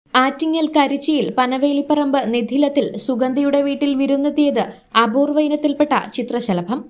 ആറ്റിങ്ങൽ കരിച്ചിയിൽ പനവേലിപ്പറമ്പ് നിധിലത്തിൽ സുഗന്ധിയുടെ വീട്ടിൽ വിരുന്നെത്തിയത് അപൂർവ ഇനത്തിൽപ്പെട്ട ചിത്രശലഭം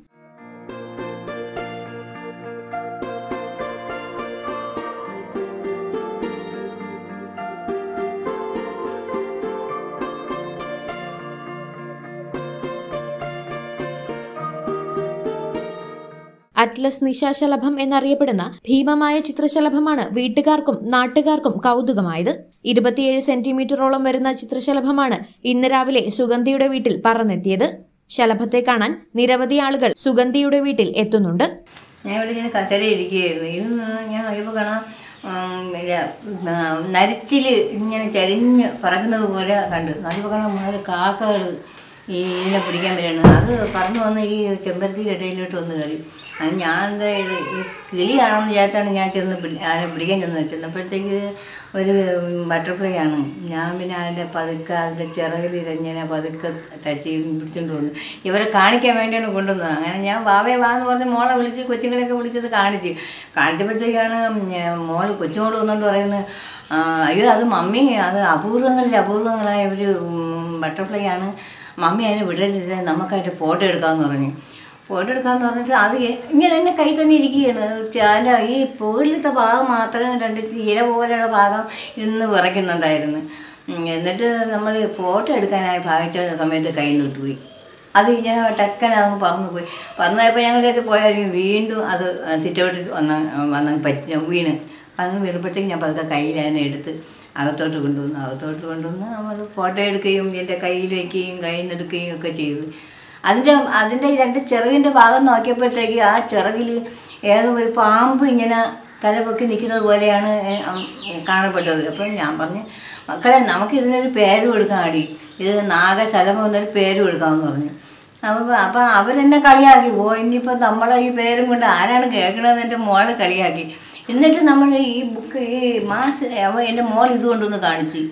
അറ്റ്ലസ് നിശാശലഭം എന്നറിയപ്പെടുന്ന ഭീമമായ ചിത്രശലഭമാണ് വീട്ടുകാർക്കും നാട്ടുകാർക്കും കൗതുകമായത് ഇരുപത്തിയേഴ് സെന്റിമീറ്ററോളം വരുന്ന ചിത്രശലഭമാണ് ഇന്ന് രാവിലെ സുഗന്ധിയുടെ വീട്ടിൽ പറന്നെത്തിയത് ശലഭത്തെ കാണാൻ നിരവധി ആളുകൾ സുഗന്ധിയുടെ വീട്ടിൽ എത്തുന്നുണ്ട് ഞാൻ ഇവിടെ ഇങ്ങനെ കസേര ഇരിക്കുകയായിരുന്നു ഇരുന്ന് ഞാൻ നോക്കിയപ്പോൾ കാണാം ഉം, ഇല്ല, ആ, നരിച്ചില് ഇങ്ങനെ ചരിഞ്ഞ് പറക്കുന്നത് പോലെ കണ്ടു നോക്കിയപ്പോൾ കാണാം മൂന്നാല് കാക്കകൾ ഈ ഇതിനെ പിടിക്കാൻ വരികയാണ് അത് പറന്നു വന്ന് ഈ ചെമ്പരത്തിയുടെ ഇടയിലോട്ട് വന്ന് കയറി അത് ഞാൻ എന്താ ഇത് ഈ കിളിയാണെന്ന് വിചാരിച്ചാണ് ഞാൻ ചെന്ന് പിടി- അതിനെ പിടിക്കാൻ ചെന്നത് ചെന്നപ്പോഴത്തേക്ക് ഒരു ബട്ടർഫ്ലൈ ആണ് ഞാൻ പിന്നെ അതിൻ്റെ പതുക്കെ അതിൻ്റെ ചിറകിൽ ഇരഞ്ഞനെ പതുക്കെ ടച്ച് ചെയ്ത് പിടിച്ചുകൊണ്ട് വന്നു ഇവരെ കാണിക്കാൻ വേണ്ടിയാണ് കൊണ്ടുവന്നത് അങ്ങനെ ഞാൻ വാവേ വാ എന്ന് പറഞ്ഞ് മോളെ വിളിച്ച് കൊച്ചുങ്ങളെയൊക്കെ വിളിച്ചത് കാണിച്ച് കാണിച്ചപ്പോഴത്തേക്കാണ് ഞാൻ മോള് കൊച്ചുമോള് വന്നുകൊണ്ട് പറയുന്നത് "ആ, അയ്യോ അത് മമ്മി അത് അപൂർവങ്ങളിൽ അപൂർവങ്ങളായ ഒരു ബട്ടർഫ്ലൈ ആണ് മമ്മി അതിനെ വിടരുത് നമുക്ക് അതിൻ്റെ ഫോട്ടോ എടുക്കാമെന്ന് പറഞ്ഞു ഫോട്ടോ എടുക്കാമെന്ന് പറഞ്ഞിട്ട് അത് എ- ഇങ്ങനെ തന്നെ കൈ തന്നെ ഇരിക്കുകയാണ് അതിൻ്റെ ഈ പുകളിലത്തെ ഭാഗം മാത്രമേ രണ്ട് ഇല പോലെയുള്ള ഭാഗം ഇരുന്ന് വിറയ്ക്കുന്നുണ്ടായിരുന്നു ഉം, എന്നിട്ട് നമ്മൾ ഫോട്ടോ എടുക്കാനായി ഭാവിച്ച സമയത്ത് കൈ വിട്ടുപോയി അത് ഇങ്ങനെ ടക്കനെ അങ്ങ് പറന്നു പോയി പറന്നപ്പോൾ ഞങ്ങളുടെ പോയാൽ വീണ്ടും അത് സിറ്റൗട്ടിൽ വന്ന് വന്ന് പറ്റി വീണ് അന്ന് വീണപ്പോഴത്തേക്ക് ഞാൻ പതുക്കെ കയ്യിൽ അതിനെ എടുത്ത് അകത്തോട്ട് കൊണ്ടുവന്നു അകത്തോട്ട് കൊണ്ടുവന്ന് നമ്മൾ ഫോട്ടോ എടുക്കുകയും എൻ്റെ കയ്യിൽ വയ്ക്കുകയും കയ്യിൽ നിന്ന് എടുക്കുകയും ഒക്കെ ചെയ്തു അതിൻ്റെ അതിൻ്റെ രണ്ട് ചിറകിൻ്റെ ഭാഗം നോക്കിയപ്പോഴത്തേക്ക് ആ ചിറകിൽ ഏതോ ഒരു പാമ്പ് ഇങ്ങനെ തലപൊക്കി നിൽക്കുന്നത് പോലെയാണ് ഏ- ഉം കാണപ്പെട്ടത് അപ്പം ഞാൻ പറഞ്ഞു മക്കളെ നമുക്ക് ഇതിനൊരു പേര് കൊടുക്കാം അടി ഇത് നാഗശലഭം എന്നൊരു പേര് കൊടുക്കാമെന്ന് പറഞ്ഞു അപ്പോൾ അപ്പം അവരെന്നെ കളിയാക്കി ഓ ഇനിയിപ്പോൾ നമ്മളെ ഈ പേരും കൊണ്ട് ആരാണ് കേൾക്കണതെന്ന് എൻ്റെ മോളെ കളിയാക്കി എന്നിട്ട് നമ്മൾ ഈ ബുക്ക് ഈ മാസ് അവ എൻ്റെ മോൾ ഇത് കൊണ്ടൊന്ന് കാണിച്ചു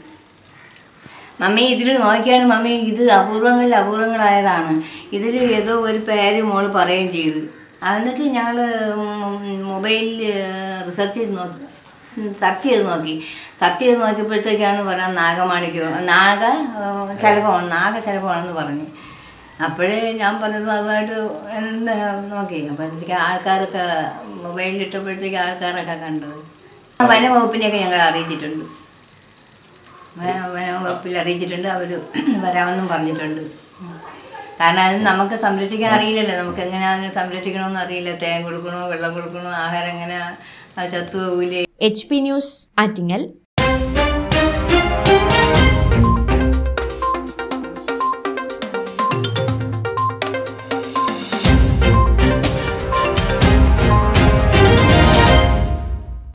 മമ്മി ഇതിൽ നോക്കിയാണ് മമ്മി ഇത് അപൂർവങ്ങളിൽ അപൂർവങ്ങളായതാണ് ഇതിൽ ഏതോ ഒരു പേര് മോൾ പറയുകയും ചെയ്തു എന്നിട്ട് ഞങ്ങൾ മൊബൈലിൽ റിസർച്ച് ചെയ്ത് നോക്കി സെർച്ച് ചെയ്ത് നോക്കി സെർച്ച് ചെയ്ത് നോക്കിയപ്പോഴത്തേക്കാണ് പറയാൻ നാഗമാണിക്യം നാഗ ഏഹ്, ശലഭമാണ് നാഗശലഭമാണെന്ന് പറഞ്ഞു അപ്പോഴേ ഞാൻ പറഞ്ഞത് അതുമായിട്ട് എന്താ നോക്കി അപ്പോഴത്തേക്ക് ആൾക്കാരൊക്കെ മൊബൈലിൽ ഇട്ടപ്പോഴത്തേക്ക് ആൾക്കാരൊക്കെ കണ്ടത് വനവകുപ്പിനെയൊക്കെ ഞങ്ങൾ അറിയിച്ചിട്ടുണ്ട് വന- വനവകുപ്പിൽ അറിയിച്ചിട്ടുണ്ട് അവർ വരാമെന്നും പറഞ്ഞിട്ടുണ്ട് ഉം. കാരണം അത് നമുക്ക് സംരക്ഷിക്കാൻ അറിയില്ലല്ലോ നമുക്ക് എങ്ങനെ അതിനെ സംരക്ഷിക്കണമെന്ന് അറിയില്ല തേൻ കൊടുക്കണോ വെള്ളം കൊടുക്കണോ ആഹാരം എങ്ങനെ അത് ചത്തുപോകില്ലേ എച്ച് പി ന്യൂസ് ആറ്റിങ്ങൽ